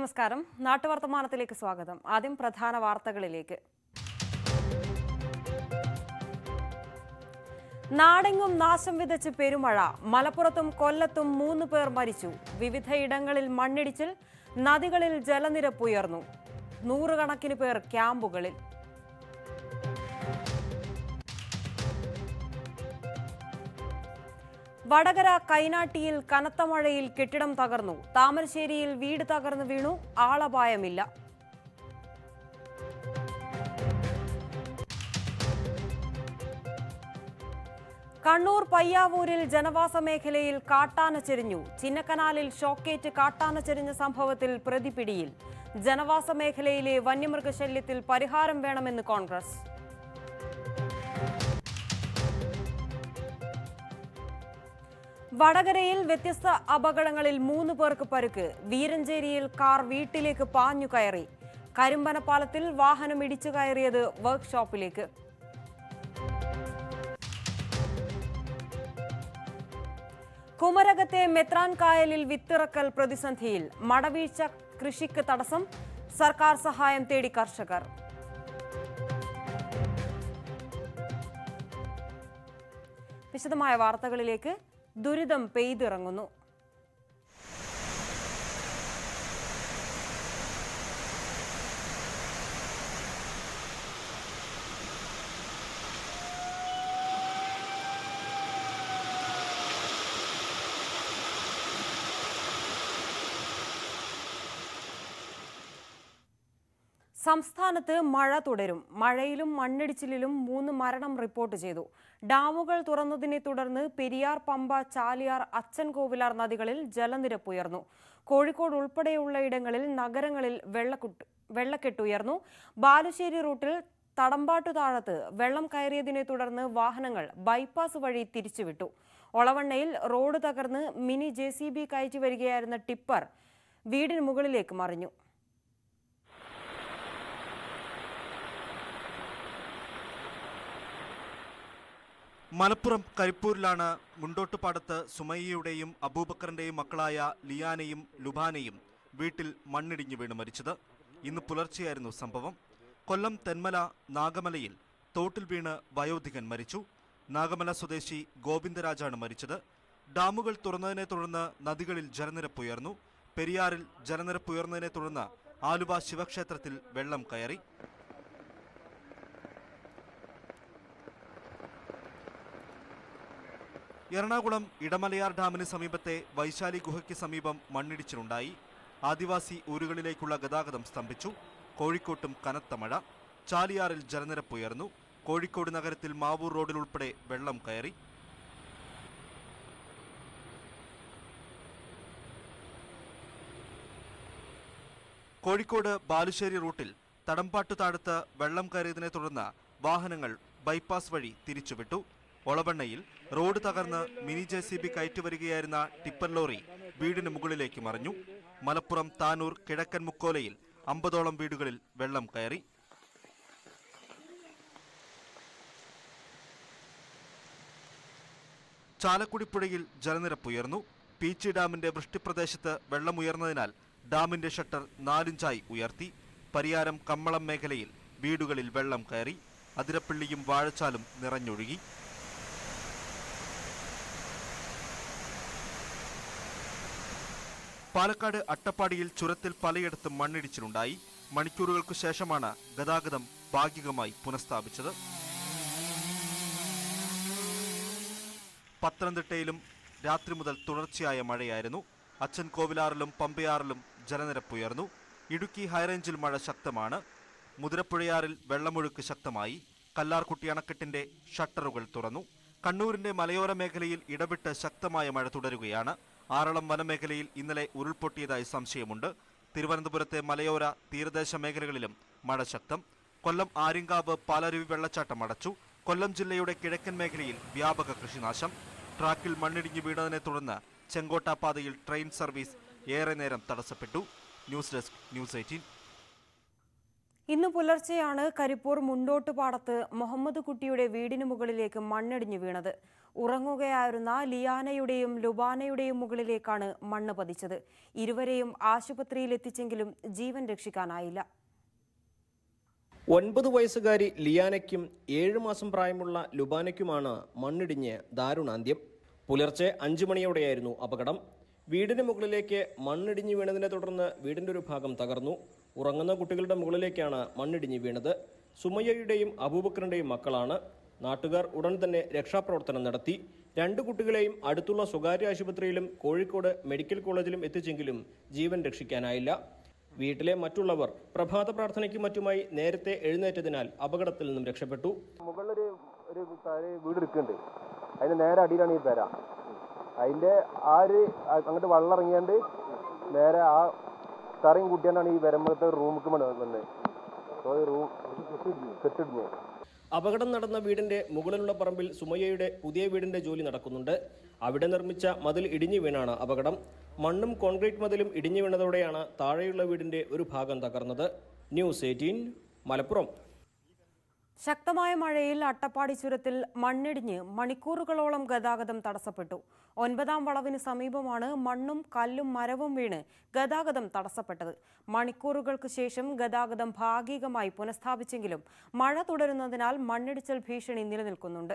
നമസ്കാരം നാട്ടുവർത്തമാനത്തിലേക്ക് സ്വാഗതം ആദ്യം പ്രധാന വാർത്തകളിലേക്ക് നാടെങ്ങും നാശം വിതച്ച് പെരുമഴ മലപ്പുറത്തും കൊല്ലത്തും മൂന്ന് പേർ മരിച്ചു വിവിധയിടങ്ങളിൽ മണ്ണിടിച്ചിൽ നദികളിൽ ജലനിരപ്പ് ഉയർന്നു നൂറുകണക്കിന് പേർ ക്യാമ്പുകളിൽ വടകര കൈനാട്ടിയിൽ കനത്ത മഴയിൽ കെട്ടിടം തകർന്നു താമരശ്ശേരിയിൽ വീട് തകർന്നു വീണു ആളപായമില്ല കണ്ണൂർ പയ്യാവൂരിൽ ജനവാസ മേഖലയിൽ കാട്ടാന ചെരിഞ്ഞു ചിന്നക്കനാലിൽ ഷോക്കേറ്റ് കാട്ടാന ചെരിഞ്ഞ സംഭവത്തിൽ പ്രതി പിടിയിൽ ജനവാസ മേഖലയിലെ വന്യമൃഗശല്യത്തിൽ പരിഹാരം വേണമെന്ന് കോൺഗ്രസ് വടകരയിൽ വ്യത്യസ്ത അപകടങ്ങളിൽ മൂന്ന് പേർക്ക് പരുക്ക് വീരഞ്ചേരിയിൽ കാർ വീട്ടിലേക്ക് പാഞ്ഞു കയറി കരിമ്പനപ്പാലത്തിൽ വാഹനം ഇടിച്ചു കയറിയത് വർക്ക്ഷോപ്പിലേക്ക് കുമരകത്തെ മെത്രാൻ കായലിൽ വിത്തിറക്കൽ പ്രതിസന്ധിയിൽ മടവീഴ്ച കൃഷിക്ക് തടസ്സം സർക്കാർ സഹായം തേടി കർഷകർ വിശദമായ വാർത്തകളിലേക്ക് ദുരിതം പെയ്തിറങ്ങുന്നു സംസ്ഥാനത്ത് മഴ തുടരും മഴയിലും മണ്ണിടിച്ചിലിലും മൂന്ന് മരണം റിപ്പോർട്ട് ചെയ്തു ഡാമുകൾ തുറന്നതിനെ തുടർന്ന് പെരിയാർ പമ്പ ചാലിയാർ അച്ചൻകോവിലാർ നദികളിൽ ജലനിരപ്പ് ഉയർന്നു കോഴിക്കോട് ഉൾപ്പെടെയുള്ള ഇടങ്ങളിൽ നഗരങ്ങളിൽ വെള്ളക്കുട്ട് വെള്ളക്കെട്ടുയർന്നു ബാലുശ്ശേരി റൂട്ടിൽ തടമ്പാട്ടു താഴത്ത് വെള്ളം കയറിയതിനെ തുടർന്ന് വാഹനങ്ങൾ ബൈപ്പാസ് വഴി തിരിച്ചുവിട്ടു ഒളവണ്ണയിൽ റോഡ് തകർന്ന് മിനി ജെ സി ബി കയറ്റി വരികയായിരുന്ന ടിപ്പർ വീടിന് മുകളിലേക്ക് മറിഞ്ഞു മലപ്പുറം കരിപ്പൂരിലാണ് മുണ്ടോട്ടുപാടത്ത് സുമയ്യയുടെയും അബൂബക്കറിന്റെയും മക്കളായ ലിയാനയും ലുബാനയും വീട്ടിൽ മണ്ണിടിഞ്ഞു വീണ് മരിച്ചത് ഇന്ന് പുലർച്ചെയായിരുന്നു സംഭവം കൊല്ലം തെന്മല നാഗമലയിൽ തോട്ടിൽ വീണ് വയോധികൻ മരിച്ചു നാഗമല സ്വദേശി ഗോവിന്ദരാജാണ് മരിച്ചത് ഡാമുകൾ തുറന്നതിനെ തുടർന്ന് നദികളിൽ ജലനിരപ്പ് ഉയർന്നു പെരിയാറിൽ ജലനിരപ്പ് ഉയർന്നതിനെ തുടർന്ന് ആലുവ ശിവക്ഷേത്രത്തിൽ വെള്ളം കയറി എറണാകുളം ഇടമലയാർ ഡാമിന് സമീപത്തെ വൈശാലി ഗുഹയ്ക്ക് സമീപം മണ്ണിടിച്ചിലുണ്ടായി ആദിവാസി ഊരുകളിലേക്കുള്ള ഗതാഗതം സ്തംഭിച്ചു കോഴിക്കോട്ടും കനത്ത മഴ ചാലിയാറിൽ ജലനിരപ്പ് ഉയർന്നു കോഴിക്കോട് നഗരത്തിൽ മാവൂർ റോഡിൽ ഉൾപ്പെടെ വെള്ളം കയറി കോഴിക്കോട് ബാലുശ്ശേരി റൂട്ടിൽ തടമ്പാട്ടു താഴത്ത് വെള്ളം കയറിയതിനെ തുടർന്ന് വാഹനങ്ങൾ ബൈപ്പാസ് വഴി തിരിച്ചുവിട്ടു ഒളവണ്ണയിൽ റോഡ് തകർന്ന് മിനി ജെ സി ബി കയറ്റുവരികയായിരുന്ന ടിപ്പർ ലോറി വീടിന് മുകളിലേക്ക് മറിഞ്ഞു മലപ്പുറം താനൂർ കിഴക്കൻ മുക്കോലയിൽ അമ്പതോളം വീടുകളിൽ വെള്ളം കയറി ചാലക്കുടി പുഴയിൽ ജലനിരപ്പ് ഉയർന്നു പീച്ചി ഡാമിന്റെ വൃഷ്ടിപ്രദേശത്ത് വെള്ളമുയർന്നതിനാൽ ഡാമിന്റെ ഷട്ടർ നാലിഞ്ചായി ഉയർത്തി പരിയാരം കമ്മളം മേഖലയിൽ വീടുകളിൽ വെള്ളം കയറി അതിരപ്പള്ളിയും വാഴച്ചാലും നിറഞ്ഞൊഴുകി പാലക്കാട് അട്ടപ്പാടിയിൽ ചുരത്തിൽ പലയിടത്തും മണ്ണിടിച്ചിലുണ്ടായി മണിക്കൂറുകൾക്കു ശേഷമാണ് ഗതാഗതം ഭാഗികമായി പുനഃസ്ഥാപിച്ചത് പത്തനംതിട്ടയിലും രാത്രി മുതൽ തുടർച്ചയായ മഴയായിരുന്നു അച്ഛൻ കോവിലാറിലും പമ്പയാറിലും ജലനിരപ്പ് ഉയർന്നു ഇടുക്കി ഹൈറേഞ്ചിൽ മഴ ശക്തമാണ് മുതിരപ്പുഴയാറിൽ വെള്ളമൊഴുക്ക് ശക്തമായി കല്ലാർകുട്ടി അണക്കെട്ടിന്റെ ഷട്ടറുകൾ തുറന്നു കണ്ണൂരിന്റെ മലയോര മേഖലയിൽ ഇടവിട്ട് ശക്തമായ മഴ തുടരുകയാണ് ആറളം വനമേഖലയിൽ ഇന്നലെ ഉരുൾപൊട്ടിയതായി സംശയമുണ്ട് തിരുവനന്തപുരത്തെ മലയോര തീരദേശ മേഖലകളിലും മഴ ശക്തം കൊല്ലം ആര്യങ്കാവ് പാലരുവി വെള്ളച്ചാട്ടം അടച്ചു കൊല്ലം ജില്ലയുടെ കിഴക്കൻ മേഖലയിൽ വ്യാപക കൃഷിനാശം ട്രാക്കിൽ മണ്ണിടിഞ്ഞു വീണതിനെ തുടർന്ന് ചെങ്കോട്ട പാതയിൽ ട്രെയിൻ സർവീസ് ഏറെ നേരം തടസ്സപ്പെട്ടു ന്യൂസ് ഡെസ്ക് ന്യൂസ് എയ്റ്റീൻ ഇന്ന് പുലർച്ചെയാണ് കരിപ്പൂർ മുണ്ടോട്ടുപാടത്ത് മുഹമ്മദ് കുട്ടിയുടെ വീടിന് മുകളിലേക്ക് മണ്ണിടിഞ്ഞു വീണത് ഉറങ്ങുകയായിരുന്ന ലിയാനയുടെയും ലുബാനയുടെയും മുകളിലേക്കാണ് മണ്ണ് പതിച്ചത് ഇരുവരെയും ആശുപത്രിയിൽ എത്തിച്ചെങ്കിലും ജീവൻ രക്ഷിക്കാനായില്ല ഒൻപത് വയസ്സുകാരി ലിയാനയ്ക്കും ഏഴ് മാസം പ്രായമുള്ള ലുബാനയ്ക്കുമാണ് മണ്ണിടിഞ്ഞ് ദാരുണാന്ത്യം പുലർച്ചെ അഞ്ചു മണിയോടെയായിരുന്നു അപകടം വീടിന് മുകളിലേക്ക് മണ്ണിടിഞ്ഞ് വീണതിനെ തുടർന്ന് വീടിന്റെ ഒരു ഭാഗം തകർന്നു ഉറങ്ങുന്ന കുട്ടികളുടെ മുകളിലേക്കാണ് മണ്ണിടിഞ്ഞ് വീണത് സുമയ്യയുടെയും അബൂബക്കറിന്റെയും മക്കളാണ് നാട്ടുകാർ ഉടൻ തന്നെ രക്ഷാപ്രവർത്തനം നടത്തി രണ്ട് കുട്ടികളെയും അടുത്തുള്ള സ്വകാര്യ ആശുപത്രിയിലും കോഴിക്കോട് മെഡിക്കൽ കോളേജിലും എത്തിച്ചെങ്കിലും ജീവൻ രക്ഷിക്കാനായില്ല വീട്ടിലെ മറ്റുള്ളവർ പ്രഭാത പ്രാർത്ഥനയ്ക്ക് മറ്റുമായി നേരത്തെ എഴുന്നേറ്റതിനാൽ അപകടത്തിൽ നിന്നും രക്ഷപ്പെട്ടു മുകളിലൊരു ഒരു താഴെ വീട് എടുക്കുന്നുണ്ട് അതിന്റെ നേരെ അടിയിലാണ് ഈ പെര അതിന്റെ ആ ഒരു അ- അങ്ങോട്ട് വെള്ളം ഇറങ്ങിയാണ്ട് നേരെ ആ തറയും കൂട്ടിയാണ്ടാണ് ഈ വരുമ്പോഴത്തെ റൂമിക്ക് വന്നത് അപ്പോൾ റൂം കെട്ടിടിഞ്ഞ് അപകടം നടന്ന വീടിന്റെ മുകളിലുള്ള പറമ്പിൽ സുമയ്യയുടെ പുതിയ വീടിന്റെ ജോലി നടക്കുന്നുണ്ട് അവിടെ നിർമ്മിച്ച മതിൽ ഇടിഞ്ഞു വീണാണ് അപകടം മണ്ണും കോൺക്രീറ്റ് മതിലും ഇടിഞ്ഞു വീണതോടെയാണ് താഴെയുള്ള വീടിന്റെ ഒരു ഭാഗം തകർന്നത് ന്യൂസ് എയ്റ്റീൻ മലപ്പുറം ശക്തമായ മഴയിൽ അട്ടപ്പാടി ചുരത്തിൽ മണ്ണിടിഞ്ഞ് മണിക്കൂറുകളോളം ഗതാഗതം തടസ്സപ്പെട്ടു ഒൻപതാം വളവിന് സമീപമാണ് മണ്ണും കല്ലും മരവും വീണ് ഗതാഗതം തടസ്സപ്പെട്ടത് മണിക്കൂറുകൾക്ക് ശേഷം ഗതാഗതം ഭാഗികമായി പുനഃസ്ഥാപിച്ചെങ്കിലും മഴ തുടരുന്നതിനാൽ മണ്ണിടിച്ചൽ ഭീഷണി നിലനിൽക്കുന്നുണ്ട്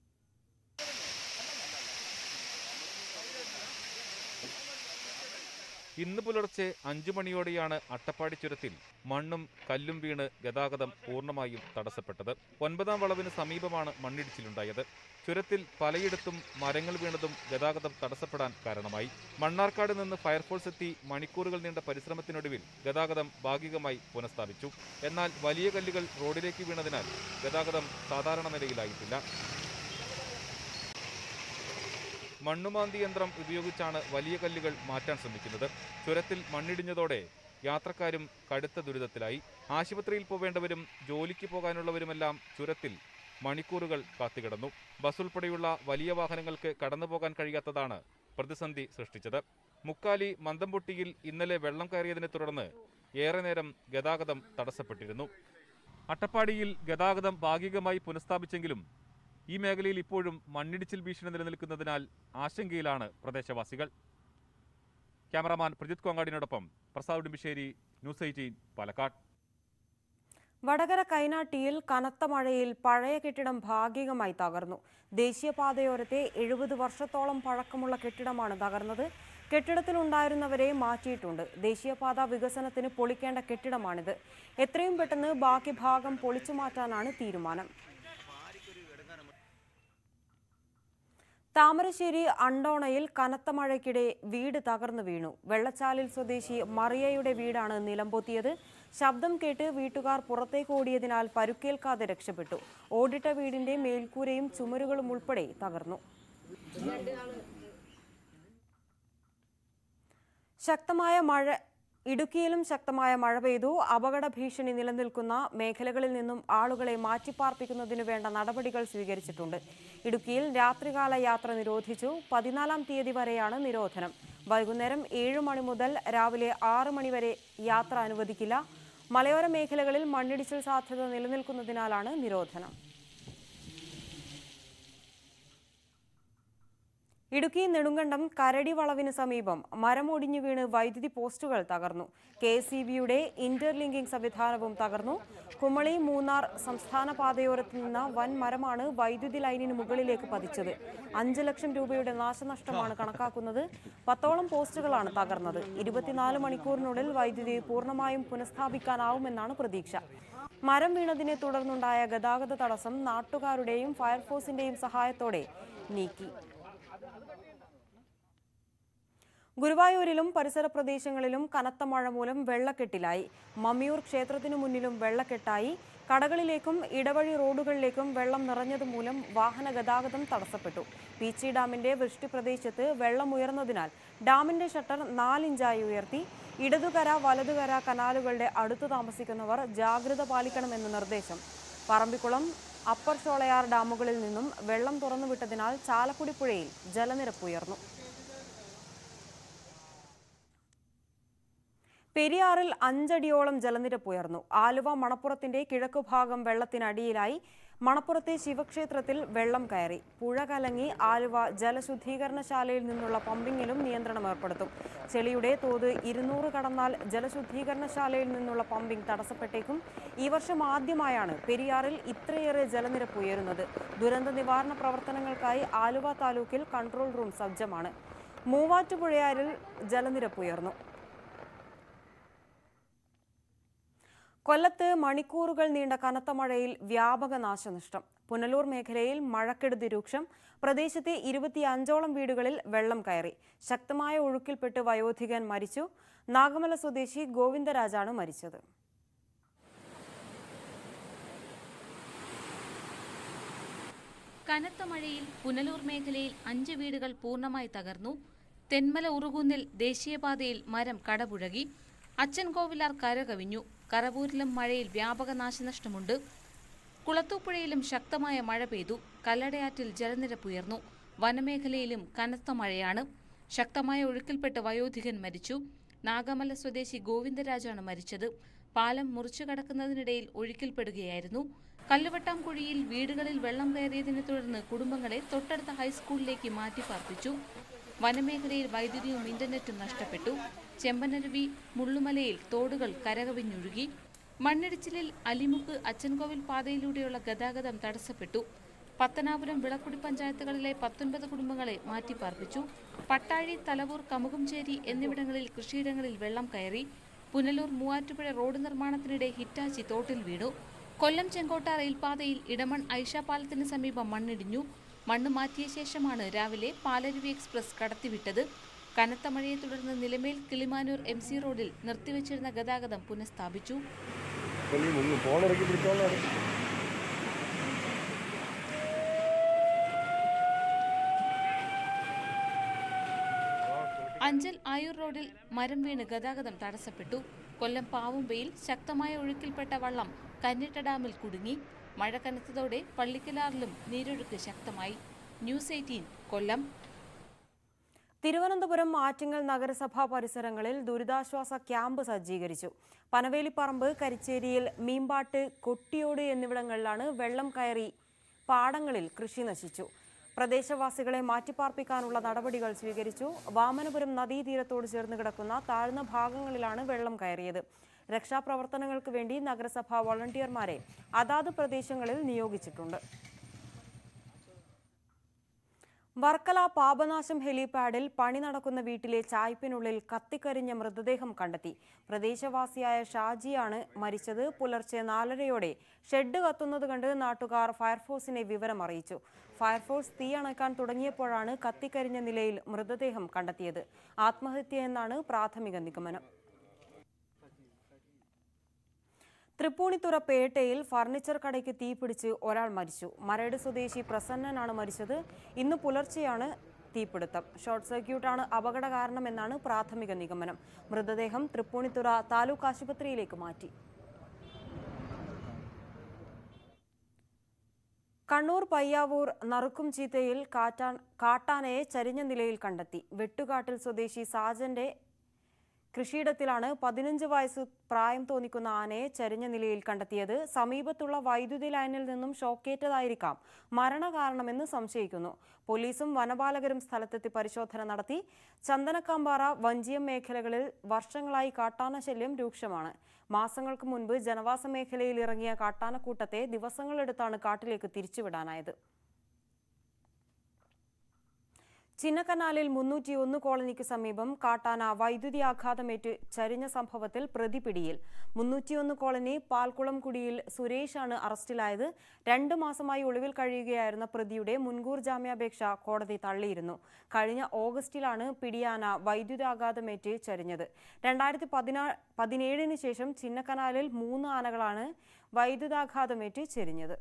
ഇന്ന് പുലർച്ചെ അഞ്ചു മണിയോടെയാണ് അട്ടപ്പാടി ചുരത്തിൽ മണ്ണും കല്ലും വീണ് ഗതാഗതം പൂർണ്ണമായും തടസ്സപ്പെട്ടത് ഒൻപതാം വളവിന് സമീപമാണ് മണ്ണിടിച്ചിലുണ്ടായത് ചുരത്തിൽ പലയിടത്തും മരങ്ങൾ വീണതും ഗതാഗതം തടസ്സപ്പെടാൻ കാരണമായി മണ്ണാർക്കാട് നിന്ന് ഫയർഫോഴ്സ് എത്തി മണിക്കൂറുകൾ നീണ്ട പരിശ്രമത്തിനൊടുവിൽ ഗതാഗതം ഭാഗികമായി പുനഃസ്ഥാപിച്ചു എന്നാൽ വലിയ കല്ലുകൾ റോഡിലേക്ക് വീണതിനാൽ ഗതാഗതം സാധാരണ നിലയിലായിട്ടില്ല മണ്ണുമാന്തി യന്ത്രം ഉപയോഗിച്ചാണ് വലിയ കല്ലുകൾ മാറ്റാൻ ശ്രമിക്കുന്നത് ചുരത്തിൽ മണ്ണിടിഞ്ഞതോടെ യാത്രക്കാരും കടുത്ത ദുരിതത്തിലായി ആശുപത്രിയിൽ പോവേണ്ടവരും ജോലിക്ക് പോകാനുള്ളവരുമെല്ലാം ചുരത്തിൽ മണിക്കൂറുകൾ കാത്തുകിടന്നു ബസ് ഉൾപ്പെടെയുള്ള വലിയ വാഹനങ്ങൾക്ക് കടന്നുപോകാൻ കഴിയാത്തതാണ് പ്രതിസന്ധി സൃഷ്ടിച്ചത് മുക്കാലി മന്ദംപൊട്ടിയിൽ ഇന്നലെ വെള്ളം കയറിയതിനെ തുടർന്ന് ഏറെ നേരം ഗതാഗതം തടസ്സപ്പെട്ടിരുന്നു അട്ടപ്പാടിയിൽ ഗതാഗതം ഭാഗികമായി പുനഃസ്ഥാപിച്ചെങ്കിലും ഈ മേഖലയിൽ ഇപ്പോഴും മണ്ണിടിച്ചിൽ ഭീഷണി നിലനിൽക്കുന്നതിനാൽ ആശങ്കയിലാണ് പ്രദേശവാസികൾ ക്യാമറാമാൻ പ്രജിത് കോങ്ങാടിനോടൊപ്പം പ്രസാദ് ഉടുമ്പിശ്ശേരി ന്യൂസ് എയ്റ്റീൻ പാലക്കാട് വടകര കൈനാട്ടിയിൽ കനത്ത മഴയിൽ പഴയ കെട്ടിടം ഭാഗികമായി തകർന്നു ദേശീയപാതയോരത്തെ എഴുപത് വർഷത്തോളം പഴക്കമുള്ള കെട്ടിടമാണ് തകർന്നത് കെട്ടിടത്തിലുണ്ടായിരുന്നവരെ മാറ്റിയിട്ടുണ്ട് ദേശീയപാത വികസനത്തിന് പൊളിക്കേണ്ട കെട്ടിടമാണിത് എത്രയും പെട്ടെന്ന് ബാക്കി ഭാഗം പൊളിച്ചു മാറ്റാനാണ് തീരുമാനം താമരശ്ശേരി അണ്ടോണയിൽ കനത്ത മഴയ്ക്കിടെ വീട് തകർന്നു വീണു വെള്ളച്ചാലിൽ സ്വദേശി മറിയയുടെ വീടാണ് നിലംപൊത്തിയത് ശബ്ദം കേട്ട് വീട്ടുകാർ പുറത്തേക്ക് ഓടിയതിനാൽ പരുക്കേൽക്കാതെ രക്ഷപ്പെട്ടു ഓടിട്ട വീടിന്റെ മേൽക്കൂരയും ചുമരുകളും ഉൾപ്പെടെ തകർന്നു ശക്തമായ മഴ ഇടുക്കിയിലും ശക്തമായ മഴ പെയ്തു അപകട ഭീഷണി നിലനിൽക്കുന്ന മേഖലകളിൽ നിന്നും ആളുകളെ മാറ്റിപ്പാർപ്പിക്കുന്നതിനു വേണ്ട നടപടികൾ സ്വീകരിച്ചിട്ടുണ്ട് ഇടുക്കിയിൽ രാത്രികാല യാത്ര നിരോധിച്ചു പതിനാലാം തീയതി വരെയാണ് നിരോധനം വൈകുന്നേരം ഏഴ് മണി മുതൽ രാവിലെ ആറ് മണി വരെ യാത്ര അനുവദിക്കില്ല മലയോര മേഖലകളിൽ മണ്ണിടിച്ചിൽ സാധ്യത നിലനിൽക്കുന്നതിനാലാണ് നിരോധനം ഇടുക്കി നെടുങ്കണ്ടം കരടി വളവിന് സമീപം മരമൊടിഞ്ഞു വീണ് വൈദ്യുതി പോസ്റ്റുകൾ തകർന്നു കെ സി ബിയുടെ ഇന്റർലിങ്കിംഗ് സംവിധാനവും തകർന്നു കുമളി മൂന്നാർ സംസ്ഥാന പാതയോരത്ത് നിന്ന വൻ മരമാണ് വൈദ്യുതി ലൈനിന് മുകളിലേക്ക് പതിച്ചത് അഞ്ച് ലക്ഷം രൂപയുടെ നാശനഷ്ടമാണ് കണക്കാക്കുന്നത് പത്തോളം പോസ്റ്റുകളാണ് തകർന്നത് ഇരുപത്തിനാല് മണിക്കൂറിനുള്ളിൽ വൈദ്യുതി പൂർണ്ണമായും പുനഃസ്ഥാപിക്കാനാവുമെന്നാണ് പ്രതീക്ഷ മരം വീണതിനെ തുടർന്നുണ്ടായ ഗതാഗത തടസ്സം നാട്ടുകാരുടെയും ഫയർഫോഴ്സിന്റെയും സഹായത്തോടെ നീക്കി ഗുരുവായൂരിലും പരിസര പ്രദേശങ്ങളിലും കനത്ത മഴ മൂലം വെള്ളക്കെട്ടിലായി മമ്മിയൂർ ക്ഷേത്രത്തിനു മുന്നിലും വെള്ളക്കെട്ടായി കടകളിലേക്കും ഇടവഴി റോഡുകളിലേക്കും വെള്ളം നിറഞ്ഞതുമൂലം വാഹന ഗതാഗതം തടസ്സപ്പെട്ടു പീച്ചി ഡാമിന്റെ വൃഷ്ടി പ്രദേശത്ത് വെള്ളം ഉയർന്നതിനാൽ ഡാമിന്റെ ഷട്ടർ നാലിഞ്ചായി ഉയർത്തി ഇടതുകര വലതുകര കനാലുകളുടെ അടുത്തു താമസിക്കുന്നവർ ജാഗ്രത പാലിക്കണമെന്ന് നിർദ്ദേശം പറമ്പിക്കുളം അപ്പർ ചോളയാർ ഡാമുകളിൽ നിന്നും വെള്ളം തുറന്നുവിട്ടതിനാൽ ചാലക്കുടി പുഴയിൽ ജലനിരപ്പ് ഉയർന്നു പെരിയാറിൽ അഞ്ചടിയോളം ജലനിരപ്പ് ഉയർന്നു ആലുവ മണപ്പുറത്തിന്റെ കിഴക്കുഭാഗം വെള്ളത്തിനടിയിലായി മണപ്പുറത്തെ ശിവക്ഷേത്രത്തിൽ വെള്ളം കയറി പുഴ കലങ്ങി ആലുവ ജലശുദ്ധീകരണശാലയിൽ നിന്നുള്ള പമ്പിങ്ങിലും നിയന്ത്രണം ഏർപ്പെടുത്തും ചെളിയുടെ തോത് ഇരുന്നൂറ് കടന്നാൽ ജലശുദ്ധീകരണശാലയിൽ നിന്നുള്ള പമ്പിംഗ് തടസ്സപ്പെട്ടേക്കും ഈ വർഷം ആദ്യമായാണ് പെരിയാറിൽ ഇത്രയേറെ ജലനിരപ്പ് ഉയരുന്നത് ദുരന്ത നിവാരണ പ്രവർത്തനങ്ങൾക്കായി ആലുവ താലൂക്കിൽ കൺട്രോൾ റൂം സജ്ജമാണ് മൂവാറ്റുപുഴയാറിൽ ജലനിരപ്പ് ഉയർന്നു കൊല്ലത്ത് മണിക്കൂറുകൾ നീണ്ട കനത്ത മഴയിൽ വ്യാപക നാശനഷ്ടം പുനലൂർ മേഖലയിൽ മഴക്കെടുതി രൂക്ഷം പ്രദേശത്തെ ഇരുപത്തിയഞ്ചോളം വീടുകളിൽ വെള്ളം കയറി ശക്തമായ ഒഴുക്കിൽപ്പെട്ട് വയോധികൻ മരിച്ചു നാഗമല സ്വദേശി ഗോവിന്ദരാജാണ് മരിച്ചത് കനത്ത മഴയിൽ പുനലൂർ മേഖലയിൽ അഞ്ച് വീടുകൾ പൂർണ്ണമായി തകർന്നു തെന്മല ഉറുകുന്നിൽ ദേശീയപാതയിൽ മരം കടപുഴകി അച്ചൻകോവിലാർ കരകവിഞ്ഞു കറവൂരിലും മഴയിൽ വ്യാപക നാശനഷ്ടമുണ്ട് കുളത്തൂപ്പുഴയിലും ശക്തമായ മഴ പെയ്തു കല്ലടയാറ്റിൽ ജലനിരപ്പ് ഉയർന്നു വനമേഖലയിലും കനത്ത മഴയാണ് ശക്തമായ ഒഴുക്കിൽപ്പെട്ട് വയോധികൻ മരിച്ചു നാഗമല സ്വദേശി ഗോവിന്ദരാജാണ് മരിച്ചത് പാലം മുറിച്ചു കടക്കുന്നതിനിടയിൽ ഒഴുക്കിൽപ്പെടുകയായിരുന്നു കല്ലുവട്ടാംകുഴിയിൽ വീടുകളിൽ വെള്ളം കയറിയതിനെ തുടർന്ന് കുടുംബങ്ങളെ തൊട്ടടുത്ത ഹൈസ്കൂളിലേക്ക് മാറ്റിപ്പാർപ്പിച്ചു വനമേഖലയിൽ വൈദ്യുതിയും ഇന്റർനെറ്റും നഷ്ടപ്പെട്ടു ചെമ്പനരുവി മുള്ളുമലയിൽ തോടുകൾ കരകവിഞ്ഞൊഴുകി മണ്ണിടിച്ചിലിൽ അലിമുക്ക് അച്ചൻകോവിൽ പാതയിലൂടെയുള്ള ഗതാഗതം തടസ്സപ്പെട്ടു പത്തനാപുരം വിളക്കുടി പഞ്ചായത്തുകളിലെ പത്തൊൻപത് കുടുംബങ്ങളെ മാറ്റിപ്പാർപ്പിച്ചു പട്ടാഴി തലവൂർ കമുകുംചേരി എന്നിവിടങ്ങളിൽ കൃഷിയിടങ്ങളിൽ വെള്ളം കയറി പുനലൂർ മൂവാറ്റുപുഴ റോഡ് നിർമ്മാണത്തിനിടെ ഹിറ്റാച്ചി തോട്ടിൽ വീണു കൊല്ലം ചെങ്കോട്ട റെയിൽപാതയിൽ ഇടമൺ ഐഷ പാലത്തിന് സമീപം മണ്ണിടിഞ്ഞു മണ്ണ് മാറ്റിയ ശേഷമാണ് രാവിലെ പാലരുവി എക്സ്പ്രസ് കടത്തിവിട്ടത് കനത്ത മഴയെ തുടർന്ന് നിലമേൽ കിളിമാനൂർ എം സി റോഡിൽ നിർത്തിവച്ചിരുന്ന ഗതാഗതം പുനഃസ്ഥാപിച്ചു അഞ്ചൽ ആയൂർ റോഡിൽ മരം വീണ് ഗതാഗതം തടസ്സപ്പെട്ടു കൊല്ലം പാവുമ്പയിൽ ശക്തമായ ഒഴുക്കിൽപ്പെട്ട വള്ളം കന്നിട്ട ഡാമിൽ കുടുങ്ങി മഴ കനത്തതോടെ പള്ളിക്കലാറിലും നീരൊഴുക്ക് ശക്തമായി ന്യൂസ് എയ്റ്റീൻ കൊല്ലം തിരുവനന്തപുരം ആറ്റിങ്ങൽ നഗരസഭാ പരിസരങ്ങളിൽ ദുരിതാശ്വാസ ക്യാമ്പ് സജ്ജീകരിച്ചു പനവേലിപ്പറമ്പ് കരിച്ചേരിയിൽ മീമ്പാട്ട് കൊട്ടിയോട് എന്നിവിടങ്ങളിലാണ് വെള്ളം കയറി പാടങ്ങളിൽ കൃഷി നശിച്ചു പ്രദേശവാസികളെ മാറ്റിപ്പാർപ്പിക്കാനുള്ള നടപടികൾ സ്വീകരിച്ചു വാമനപുരം നദീതീരത്തോട് ചേർന്ന് കിടക്കുന്ന താഴ്ന്ന ഭാഗങ്ങളിലാണ് വെള്ളം കയറിയത് രക്ഷാപ്രവർത്തനങ്ങൾക്ക് വേണ്ടി നഗരസഭ വോളണ്ടിയർമാരെ അതാത് പ്രദേശങ്ങളിൽ നിയോഗിച്ചിട്ടുണ്ട് വർക്കല പാപനാശം ഹെലിപാഡിൽ പണി നടക്കുന്ന വീട്ടിലെ ചായ്പിനുള്ളിൽ കത്തിക്കരിഞ്ഞ മൃതദേഹം കണ്ടെത്തി പ്രദേശവാസിയായ ഷാജിയാണ് മരിച്ചത് പുലർച്ചെ നാലരയോടെ ഷെഡ് കത്തുന്നത് കണ്ട് നാട്ടുകാർ ഫയർഫോഴ്സിനെ വിവരം അറിയിച്ചു ഫയർഫോഴ്സ് തീ അണയ്ക്കാൻ തുടങ്ങിയപ്പോഴാണ് കത്തിക്കരിഞ്ഞ നിലയിൽ മൃതദേഹം കണ്ടെത്തിയത് ആത്മഹത്യയെന്നാണ് പ്രാഥമിക നിഗമനം തൃപ്പൂണിത്തുറ പേട്ടയിൽ ഫർണിച്ചർ കടയ്ക്ക് തീപിടിച്ച് ഒരാൾ മരിച്ചു മരട് സ്വദേശി പ്രസന്നനാണ് മരിച്ചത് ഇന്ന് പുലർച്ചെയാണ് തീപിടുത്തം ഷോർട്ട് സർക്യൂട്ടാണ് അപകട കാരണമെന്നാണ് പ്രാഥമിക നിഗമനം മൃതദേഹം തൃപ്പൂണിത്തുറ താലൂക്ക് ആശുപത്രിയിലേക്ക് മാറ്റി കണ്ണൂർ പയ്യാവൂർ നറുക്കും ചീത്തയിൽ കാറ്റാൻ കാട്ടാനയെ ചരിഞ്ഞ നിലയിൽ കണ്ടെത്തി വെട്ടുകാട്ടിൽ സ്വദേശി സാജന്റെ കൃഷിയിടത്തിലാണ് പതിനഞ്ച് വയസ്സ് പ്രായം തോന്നിക്കുന്ന ആനയെ ചരിഞ്ഞ നിലയിൽ കണ്ടെത്തിയത് സമീപത്തുള്ള വൈദ്യുതി ലൈനിൽ നിന്നും ഷോക്കേറ്റതായിരിക്കാം മരണകാരണമെന്ന് സംശയിക്കുന്നു പോലീസും വനപാലകരും സ്ഥലത്തെത്തി പരിശോധന നടത്തി ചന്ദനക്കാമ്പാറ വഞ്ചിയം മേഖലകളിൽ വർഷങ്ങളായി കാട്ടാന ശല്യം രൂക്ഷമാണ് മാസങ്ങൾക്ക് മുൻപ് ജനവാസ മേഖലയിൽ ഇറങ്ങിയ കാട്ടാനക്കൂട്ടത്തെ ദിവസങ്ങളെടുത്താണ് കാട്ടിലേക്ക് തിരിച്ചുവിടാനായത് ചിന്നക്കനാലിൽ മുന്നൂറ്റിയൊന്ന് കോളനിക്ക് സമീപം കാട്ടാന വൈദ്യുതി ആഘാതമേറ്റ് ചരിഞ്ഞ സംഭവത്തിൽ പ്രതി പിടിയിൽ മുന്നൂറ്റിയൊന്ന് കോളനി പാൽക്കുളംകുടിയിൽ സുരേഷാണ് അറസ്റ്റിലായത് രണ്ട് മാസമായി ഒളിവിൽ കഴിയുകയായിരുന്ന പ്രതിയുടെ മുൻകൂർ ജാമ്യാപേക്ഷ കോടതി തള്ളിയിരുന്നു കഴിഞ്ഞ ഓഗസ്റ്റിലാണ് പിടിയാന വൈദ്യുതാഘാതമേറ്റ് ചരിഞ്ഞത് രണ്ടായിരത്തി പതിനാ പതിനേഴിന് ശേഷം ചിന്നക്കനാലിൽ മൂന്ന് ആനകളാണ് വൈദ്യുതാഘാതമേറ്റ് ചെരിഞ്ഞത്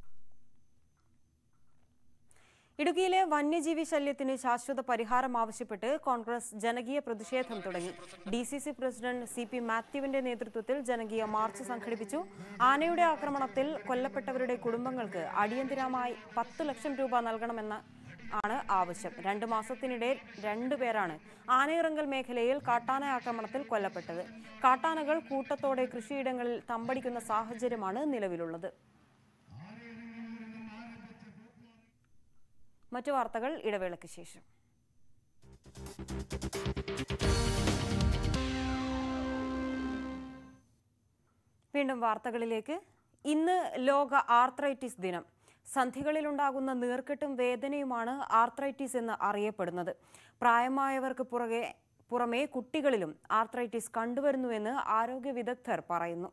ഇടുക്കിയിലെ വന്യജീവി ശല്യത്തിന് ശാശ്വത പരിഹാരം ആവശ്യപ്പെട്ട് കോൺഗ്രസ് ജനകീയ പ്രതിഷേധം തുടങ്ങി D C C president C P മാത്യുവിന്റെ നേതൃത്വത്തിൽ ജനകീയ മാർച്ച് സംഘടിപ്പിച്ചു ആനയുടെ ആക്രമണത്തിൽ കൊല്ലപ്പെട്ടവരുടെ കുടുംബങ്ങൾക്ക് അടിയന്തിരമായി പത്ത് ലക്ഷം രൂപ നൽകണമെന്ന് ആണ് ആവശ്യം രണ്ട് മാസത്തിനിടെ രണ്ടുപേരാണ് ആനയിറങ്കൽ മേഖലയിൽ കാട്ടാന ആക്രമണത്തിൽ കൊല്ലപ്പെട്ടത് കാട്ടാനകൾ കൂട്ടത്തോടെ കൃഷിയിടങ്ങളിൽ തമ്പടിക്കുന്ന സാഹചര്യമാണ് നിലവിലുള്ളത് മറ്റു വാർത്തകൾ ഇടവേളയ്ക്ക് ശേഷം വീണ്ടും വാർത്തകളിലേക്ക് ഇന്ന് ലോക ആർത്രൈറ്റിസ് ദിനം സന്ധികളിലുണ്ടാകുന്ന നീർക്കെട്ടും വേദനയുമാണ് ആർത്രൈറ്റിസ് എന്ന് അറിയപ്പെടുന്നത് പ്രായമായവർക്ക് പുറകെ പുറമെ കുട്ടികളിലും ആർത്രൈറ്റിസ് കണ്ടുവരുന്നുവെന്ന് ആരോഗ്യ വിദഗ്ധർ പറയുന്നു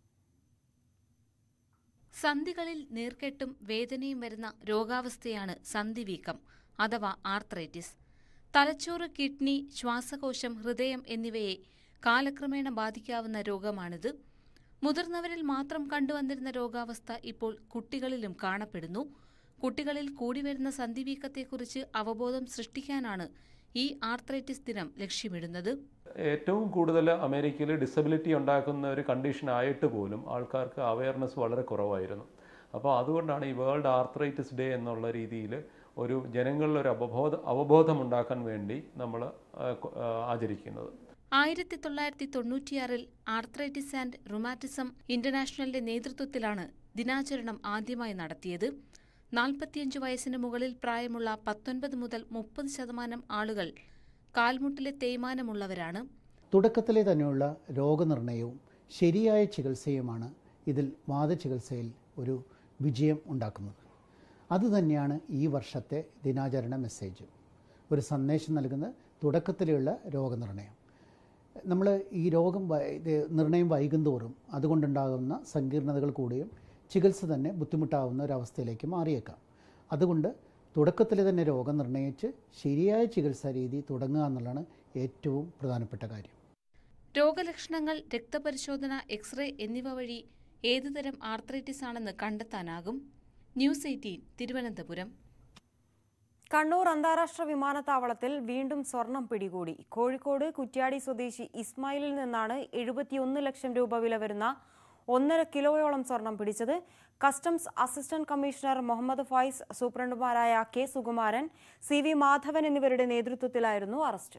സന്ധികളിൽ നീർക്കെട്ടും വേദനയും വരുന്ന രോഗാവസ്ഥയാണ് സന്ധിവീക്കം അഥവാ ആർത്രൈറ്റിസ് തലച്ചോറ് കിഡ്നി ശ്വാസകോശം ഹൃദയം എന്നിവയെ കാലക്രമേണ ബാധിക്കാവുന്ന രോഗമാണിത് മുതിർന്നവരിൽ മാത്രം കണ്ടുവന്നിരുന്ന രോഗാവസ്ഥ ഇപ്പോൾ കുട്ടികളിലും കാണപ്പെടുന്നു കുട്ടികളിൽ കൂടിവരുന്ന സന്ധിവീക്കത്തെക്കുറിച്ച് അവബോധം സൃഷ്ടിക്കാനാണ് ഈ ആർത്രൈറ്റിസ് ദിനം ലക്ഷ്യമിടുന്നത് ഏറ്റവും കൂടുതൽ അമേരിക്കയിൽ ഡിസബിലിറ്റി ഉണ്ടാക്കുന്ന ഒരു കണ്ടീഷൻ ആയിട്ട് പോലും ആൾക്കാർക്ക് അവയർനെസ് വളരെ കുറവായിരുന്നു അപ്പോൾ അതുകൊണ്ടാണ് ഈ വേൾഡ് ആർത്രൈറ്റിസ് ഡേ എന്നുള്ള രീതിയിൽ ഒരു ജനങ്ങളിൽ ഒരു അവബോധ അവബോധം ഉണ്ടാക്കാൻ വേണ്ടി നമ്മൾ ആചരിക്കുന്നത് ആയിരത്തി തൊള്ളായിരത്തി തൊണ്ണൂറ്റിയാറിൽ ആർത്രൈറ്റിസ് ആൻഡ് റുമാറ്റിസം ഇന്റർനാഷണലിന്റെ നേതൃത്വത്തിലാണ് ദിനാചരണം ആദ്യമായി നടത്തിയത് നാൽപ്പത്തിയഞ്ച് വയസ്സിന് മുകളിൽ പ്രായമുള്ള പത്തൊൻപത് മുതൽ മുപ്പത് ശതമാനം ആളുകൾ കാൽമുട്ടിലെ തേയ്മാനമുള്ളവരാണ് തുടക്കത്തിലെ തന്നെയുള്ള രോഗനിർണയവും ശരിയായ ചികിത്സയുമാണ് ഇതിൽ വാദചികിത്സയിൽ ഒരു വിജയം ഉണ്ടാക്കുന്നത് അതുതന്നെയാണ് ഈ വർഷത്തെ ദിനാചരണ മെസ്സേജ് ഒരു സന്ദേശം നൽകുന്ന തുടക്കത്തിലുള്ള രോഗനിർണയം നമ്മൾ ഈ രോഗം വൈ- ഇത് നിർണയം വൈകുന്തോറും അതുകൊണ്ടുണ്ടാകുന്ന സങ്കീർണതകൾ കൂടിയും ചികിത്സ തന്നെ ബുദ്ധിമുട്ടാവുന്ന ഒരവസ്ഥയിലേക്ക് മാറിയേക്കാം അതുകൊണ്ട് തുടക്കത്തിൽ തന്നെ രോഗം നിർണയിച്ച് ശരിയായ ചികിത്സാ രീതി തുടങ്ങുക എന്നുള്ളതാണ് ഏറ്റവും പ്രധാനപ്പെട്ട കാര്യം രോഗലക്ഷണങ്ങൾ രക്തപരിശോധന എക്സ്റേ എന്നിവ വഴി ഏതുതരം ആർത്രൈറ്റിസ് ആണെന്ന് കണ്ടെത്താനാകും ന്യൂസ് എയ്റ്റീൻ തിരുവനന്തപുരം കണ്ണൂർ അന്താരാഷ്ട്ര വിമാനത്താവളത്തിൽ വീണ്ടും സ്വർണം പിടികൂടി കോഴിക്കോട് കുറ്റ്യാടി സ്വദേശി ഇസ്മായിലിൽ നിന്നാണ് എഴുപത്തിയൊന്ന് ലക്ഷം രൂപ വില വരുന്ന ഒന്നര കിലോയോളം സ്വർണം പിടിച്ചത് customs assistant commissioner Muhammad Faiz സൂപ്രണ്ടുമാരായ K Sukumaran C V Madhavan എന്നിവരുടെ നേതൃത്വത്തിലായിരുന്നു അറസ്റ്റ്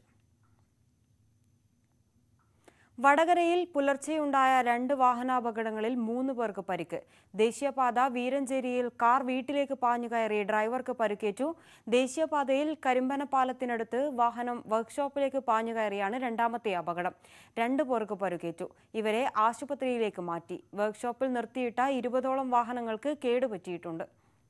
വടകരയിൽ പുലർച്ചെയുണ്ടായ രണ്ട് വാഹനാപകടങ്ങളിൽ മൂന്ന് പേർക്ക് പരിക്ക് ദേശീയപാത വീരഞ്ചേരിയിൽ കാർ വീട്ടിലേക്ക് പാഞ്ഞു കയറി ഡ്രൈവർക്ക് പരിക്കേറ്റു ദേശീയപാതയിൽ കരിമ്പന പാലത്തിനടുത്ത് വാഹനം വർക്ക്ഷോപ്പിലേക്ക് പാഞ്ഞു കയറിയാണ് രണ്ടാമത്തെ അപകടം രണ്ടു പേർക്ക് പരിക്കേറ്റു ഇവരെ ആശുപത്രിയിലേക്ക് മാറ്റി വർക്ക്ഷോപ്പിൽ നിർത്തിയിട്ട ഇരുപതോളം വാഹനങ്ങൾക്ക് കേടുപറ്റിയിട്ടുണ്ട്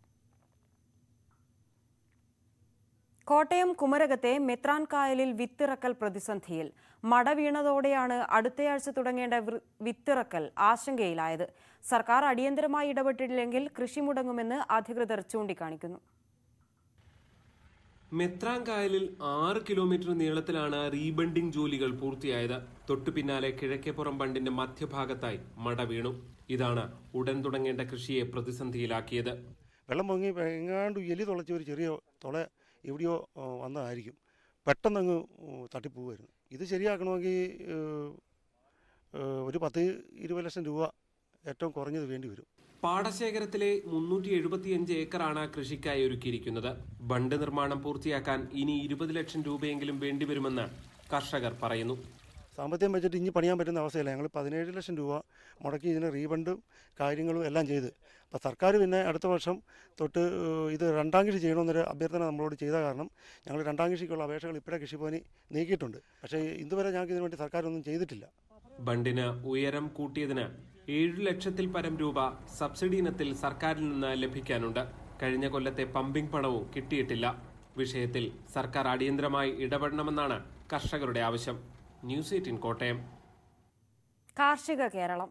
കോട്ടയം കുമരകത്തെ മെത്രാൻ കായലിൽ വിത്തിറക്കൽ പ്രതിസന്ധിയിൽ മട വീണതോടെയാണ് അടുത്തയാഴ്ച തുടങ്ങേണ്ട വൃ- വിത്തിറക്കൽ ആശങ്കയിലായത് സർക്കാർ അടിയന്തരമായി ഇടപെട്ടില്ലെങ്കിൽ കൃഷി മുടങ്ങുമെന്ന് അധികൃതർ ചൂണ്ടിക്കാണിക്കുന്നു മെത്രാങ്കായലിൽ ആറ് കിലോമീറ്റർ നീളത്തിലാണ് റീബണ്ടിംഗ് ജോലികൾ പൂർത്തിയായത് തൊട്ടു പിന്നാലെ കിഴക്കേപ്പുറം ബണ്ടിന്റെ മധ്യഭാഗത്തായി മട വീണു ഇതാണ് ഉടൻ തുടങ്ങേണ്ട കൃഷിയെ പ്രതിസന്ധിയിലാക്കിയത് വെള്ളം പൊങ്ങി എങ്ങാണ്ട് എലി തുളച്ച ഒരു ചെറിയ തുള എവിടെയോ ആ, വന്നതായിരിക്കും പെട്ടെന്നങ്ങ് ഉം, തട്ടിപ്പോവുമായിരുന്നു ഇത് ശരിയാക്കണമെങ്കിൽ ഏഹ്, ഏഹ്, ഒരു പത്ത് ഇരുപത് ലക്ഷം രൂപ ഏറ്റവും കുറഞ്ഞത് വേണ്ടി വരും പാടശേഖരത്തിലെ മുന്നൂറ്റി എഴുപത്തിയഞ്ച് ഏക്കറാണ് കൃഷിക്കായി ഒരുക്കിയിരിക്കുന്നത് ബണ്ട് നിർമ്മാണം പൂർത്തിയാക്കാൻ ഇനി ഇരുപത് ലക്ഷം രൂപയെങ്കിലും വേണ്ടിവരുമെന്ന് കർഷകർ പറയുന്നു സാമ്പത്തികം വെച്ചിട്ട് ഇനി പണിയാൻ പറ്റുന്ന അവസ്ഥയില്ല ഞങ്ങൾ പതിനേഴ് ലക്ഷം രൂപ മുടക്കി ഇതിന് റീബണ്ടും കാര്യങ്ങളും എല്ലാം ചെയ്ത് അപ്പോൾ സർക്കാർ പിന്നെ അടുത്ത വർഷം തൊട്ട് ഏഹ്, ഇത് രണ്ടാം കൃഷി ചെയ്യണമെന്നൊരു അഭ്യർത്ഥന നമ്മളോട് ചെയ്ത കാരണം ഞങ്ങൾ രണ്ടാം കൃഷിക്കുള്ള അപേക്ഷകൾ ഇപ്പോഴേ കൃഷിഭവനി നീക്കിയിട്ടുണ്ട് പക്ഷേ ഇതുവരെ ഞങ്ങൾക്ക് ഇതിനു വേണ്ടി സർക്കാരൊന്നും ചെയ്തിട്ടില്ല ബണ്ടിന് ഉയരം കൂട്ടിയതിന് ഏഴു ലക്ഷത്തിൽ പരം രൂപ സബ്സിഡി ഇനത്തിൽ സർക്കാരിൽ നിന്ന് ലഭിക്കാനുണ്ട് കഴിഞ്ഞ കൊല്ലത്തെ പമ്പിംഗ് പണവും കിട്ടിയിട്ടില്ല വിഷയത്തിൽ സർക്കാർ അടിയന്തരമായി ഇടപെടണമെന്നാണ് കർഷകരുടെ ആവശ്യം ന്യൂസ് എയ്റ്റീൻ കോട്ടയം കാർഷിക കേരളം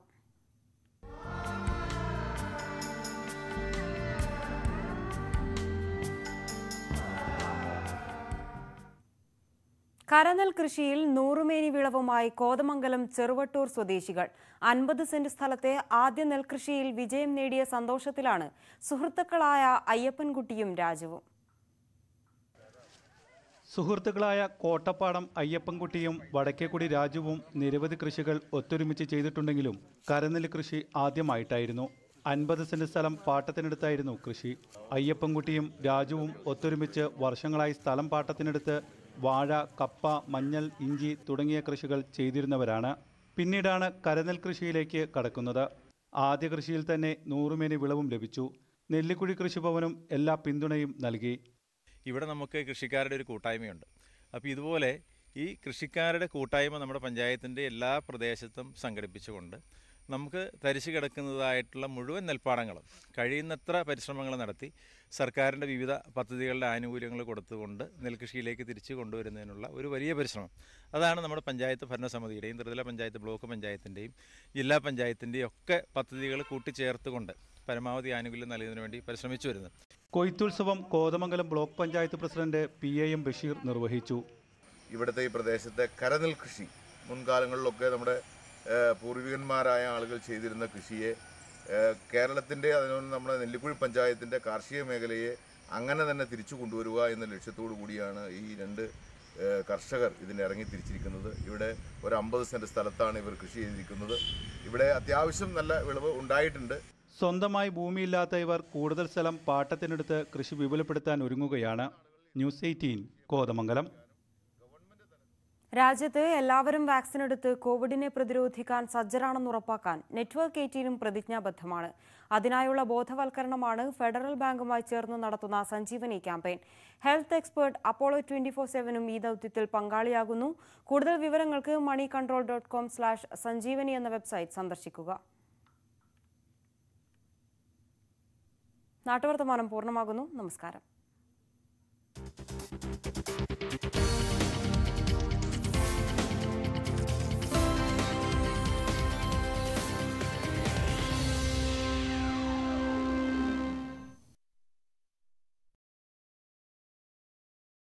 കരനെൽ കൃഷിയിൽ നൂറുമേനി വിളവുമായി കോതമംഗലം ചെറുവട്ടൂർ സ്വദേശികൾ അൻപത് സെന്റ് സ്ഥലത്തെ ആദ്യ നെൽകൃഷിയിൽ വിജയം നേടിയ സന്തോഷത്തിലാണ് സുഹൃത്തുക്കളായ അയ്യപ്പൻകുട്ടിയും രാജുവും സുഹൃത്തുക്കളായ കോട്ടപ്പാടം അയ്യപ്പൻകുട്ടിയും വടക്കേക്കുടി രാജുവും നിരവധി കൃഷികൾ ഒത്തൊരുമിച്ച് ചെയ്തിട്ടുണ്ടെങ്കിലും കരനെല്ല് കൃഷി ആദ്യമായിട്ടായിരുന്നു അൻപത് സെന്റ് സ്ഥലം പാട്ടത്തിനെടുത്തായിരുന്നു കൃഷി അയ്യപ്പൻകുട്ടിയും രാജുവും ഒത്തൊരുമിച്ച് വർഷങ്ങളായി സ്ഥലം പാട്ടത്തിനെടുത്ത് വാഴ കപ്പ മഞ്ഞൾ ഇഞ്ചി തുടങ്ങിയ കൃഷികൾ ചെയ്തിരുന്നവരാണ് പിന്നീടാണ് കരനെൽ കൃഷിയിലേക്ക് കടക്കുന്നത് ആദ്യ കൃഷിയിൽ തന്നെ നൂറുമേനി വിളവും ലഭിച്ചു നെല്ലിക്കുഴി കൃഷിഭവനും എല്ലാ പിന്തുണയും നൽകി ഇവിടെ നമുക്ക് കൃഷിക്കാരുടെ ഒരു കൂട്ടായ്മയുണ്ട് അപ്പോൾ ഇതുപോലെ ഈ കൃഷിക്കാരുടെ കൂട്ടായ്മ നമ്മുടെ പഞ്ചായത്തിൻ്റെ എല്ലാ പ്രദേശത്തും സംഘടിപ്പിച്ചുകൊണ്ട് നമുക്ക് തരിച്ചു കിടക്കുന്നതായിട്ടുള്ള മുഴുവൻ നെൽപ്പാടങ്ങളും കഴിയുന്നത്ര പരിശ്രമങ്ങൾ നടത്തി സർക്കാരിൻ്റെ വിവിധ പദ്ധതികളുടെ ആനുകൂല്യങ്ങൾ കൊടുത്തുകൊണ്ട് നെൽകൃഷിയിലേക്ക് തിരിച്ചു കൊണ്ടുവരുന്നതിനുള്ള ഒരു വലിയ പരിശ്രമം അതാണ് നമ്മുടെ പഞ്ചായത്ത് ഭരണസമിതിയുടെയും ത്രിതല പഞ്ചായത്ത് ബ്ലോക്ക് പഞ്ചായത്തിൻ്റെയും ജില്ലാ പഞ്ചായത്തിൻ്റെയും ഒക്കെ പദ്ധതികൾ കൂട്ടിച്ചേർത്തുകൊണ്ട് പരമാവധി ആനുകൂല്യം നൽകുന്നതിന് വേണ്ടി പരിശ്രമിച്ചു വരുന്നത് കൊയ്ത്തുത്സവം Kothamangalam block panchayat president P A M Basheer നിർവഹിച്ചു ഇവിടുത്തെ ഈ പ്രദേശത്തെ കരനെൽ കൃഷി മുൻകാലങ്ങളിലൊക്കെ നമ്മുടെ ഏഹ്, പൂർവികന്മാരായ ആളുകൾ ചെയ്തിരുന്ന കൃഷിയെ ഏഹ്, കേരളത്തിൻ്റെ അതിനൊന്ന് നമ്മുടെ നെല്ലിക്കുഴി പഞ്ചായത്തിൻ്റെ കാർഷിക മേഖലയെ അങ്ങനെ തന്നെ തിരിച്ചു കൊണ്ടുവരിക എന്ന ലക്ഷ്യത്തോടു കൂടിയാണ് ഈ രണ്ട് ഏഹ്, കർഷകർ ഇതിന് ഇറങ്ങി തിരിച്ചിരിക്കുന്നത് ഇവിടെ ഒരു അമ്പത് സെൻറ്റ് സ്ഥലത്താണ് ഇവർ കൃഷി ചെയ്തിരിക്കുന്നത് ഇവിടെ അത്യാവശ്യം നല്ല വിളവ് ഉണ്ടായിട്ടുണ്ട് സ്വന്തമായി ഭൂമിയില്ലാത്ത ഇവർ കൂടുതൽ സ്ഥലം പാട്ടത്തിനെടുത്ത് കൃഷി വിപുലപ്പെടുത്താൻ ഒരുങ്ങുകയാണ് ന്യൂസ് എയ്റ്റീൻ കോതമംഗലം രാജ്യത്ത് എല്ലാവരും വാക്സിൻ എടുത്ത് കോവിഡിനെ പ്രതിരോധിക്കാൻ സജ്ജരാണെന്ന് ഉറപ്പാക്കാൻ നെറ്റ്വർക്ക് എയ്റ്റീനും പ്രതിജ്ഞാബദ്ധമാണ് അതിനായുള്ള ബോധവൽക്കരണമാണ് ഫെഡറൽ ബാങ്കുമായി ചേർന്ന് നടത്തുന്ന Sanjeevani campaign health expert Apollo twenty four സെവനും ഈ ദൗത്യത്തിൽ പങ്കാളിയാകുന്നു കൂടുതൽ വിവരങ്ങൾക്ക് money control dot com slash Sanjeevani എന്ന വെബ്സൈറ്റ് സന്ദർശിക്കുക നാട്ടുവർത്തമാനം പൂർണ്ണമാകുന്നു നമസ്കാരം